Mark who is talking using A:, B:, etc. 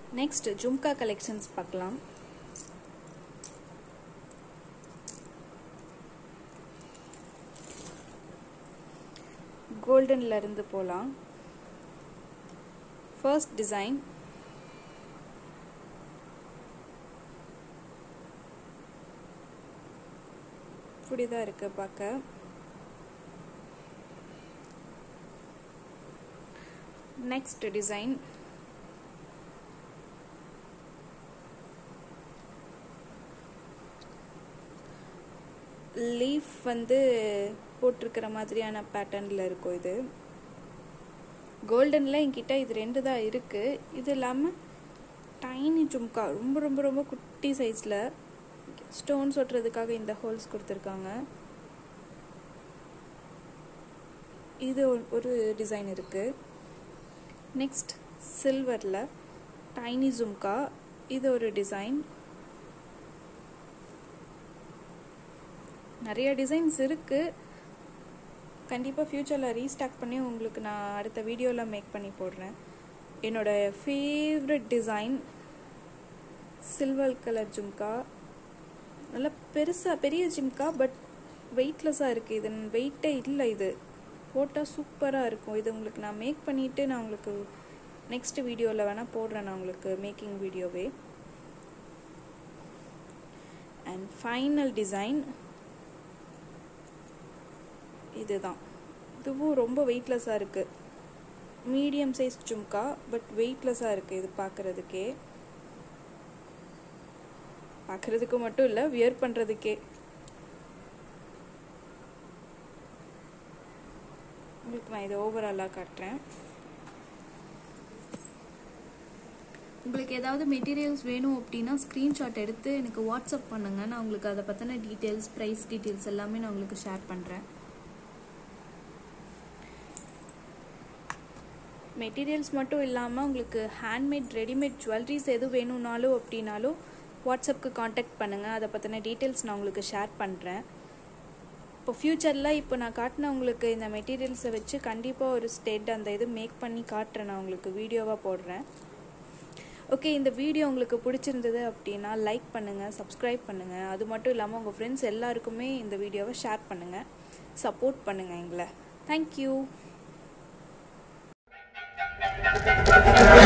A: next jhumka collections பார்க்கலாம் கோல்டன்ல இருந்து போகலாம் ஃபர்ஸ்ட் டிசைன் இப்படிதான் இருக்கு பார்க்க நெக்ஸ்ட் டிசைன் லீஃப் வந்து போட்டிருக்கிற மாதிரியான பேட்டர்னில் இருக்கும் இது கோல்டனில் என்கிட்ட இது ரெண்டு தான் இருக்குது இது இல்லாமல் டைனி ஜும்கா ரொம்ப ரொம்ப ரொம்ப குட்டி சைஸில் ஸ்டோன்ஸ் ஒட்டுறதுக்காக இந்த ஹோல்ஸ் கொடுத்துருக்காங்க இது ஒரு- ஒரு டிசைன் இருக்குது நெக்ஸ்ட் சில்வரில் டைனி ஜும்கா இது ஒரு டிசைன் நிறைய டிசைன்ஸ் இருக்குது கண்டிப்பாக ஃப்யூச்சரில் ரீஸ்டாக் பண்ணி உங்களுக்கு நான் அடுத்த வீடியோவில் மேக் பண்ணி போடுறேன் என்னோட favourite design silver colour jhumka நல்லா பெருசாக பெரிய ஜிம்கா பட் வெயிட்லெஸ்ஸாக இருக்குது இது வெயிட்டே இல்லை இது போட்டால் சூப்பராக இருக்கும் இது உங்களுக்கு நான் மேக் பண்ணிவிட்டு நான் உங்களுக்கு நெக்ஸ்ட் வீடியோவில் வேணால் போடுறேன் நான் உங்களுக்கு மேக்கிங் வீடியோவே அண்ட் ஃபைனல் டிசைன் இதுதான் இதுவும் ரொம்ப வெயிட்லெஸ்ஸாக இருக்குது மீடியம் சைஸ் ஜும்கா பட் வெயிட்லெஸ்ஸாக இருக்குது இது பார்க்குறதுக்கே பார்க்குறதுக்கு மட்டும் இல்லை வியர் பண்ணுறதுக்கே உங்களுக்கு நான் இதை ஓவராலாக காட்டுறேன் உங்களுக்கு ஏதாவது மெட்டீரியல்ஸ் வேணும் அப்படின்னா ஸ்க்ரீன்ஷாட் எடுத்து எனக்கு வாட்ஸ்அப் பண்ணுங்கள் நான் உங்களுக்கு அதை பற்றின டீட்டெயில்ஸ் ப்ரைஸ் டீட்டெயில்ஸ் எல்லாமே நான் உங்களுக்கு ஷேர் பண்ணுறேன் மெட்டீரியல்ஸ் மட்டும் இல்லாமல் உங்களுக்கு ஹேண்ட்மேட் ரெடிமேட் ஜுவல்லரிஸ் எது வேணும்னாலும் அப்படின்னாலும் வாட்ஸ்அப்க்கு காண்டாக்ட் பண்ணுங்கள் அதை பற்றின டீட்டெயில்ஸ் நான் உங்களுக்கு ஷேர் பண்ணுறேன் இப்போ ஃப்யூச்சரில் இப்போ நான் காட்டின உங்களுக்கு இந்த மெட்டீரியல்ஸை வச்சு கண்டிப்பாக ஒரு ஸ்டேட் அந்த இது மேக் பண்ணி காட்டுறேன் நான் உங்களுக்கு வீடியோவாக போடுறேன் ஓகே இந்த வீடியோ உங்களுக்கு பிடிச்சிருந்தது அப்படின்னா லைக் பண்ணுங்கள் சப்ஸ்கிரைப் பண்ணுங்கள் அது மட்டும் இல்லாமல் உங்கள் ஃப்ரெண்ட்ஸ் எல்லாருக்குமே இந்த வீடியோவை ஷேர் பண்ணுங்கள் சப்போர்ட் பண்ணுங்கள் எங்களை தேங்க்யூ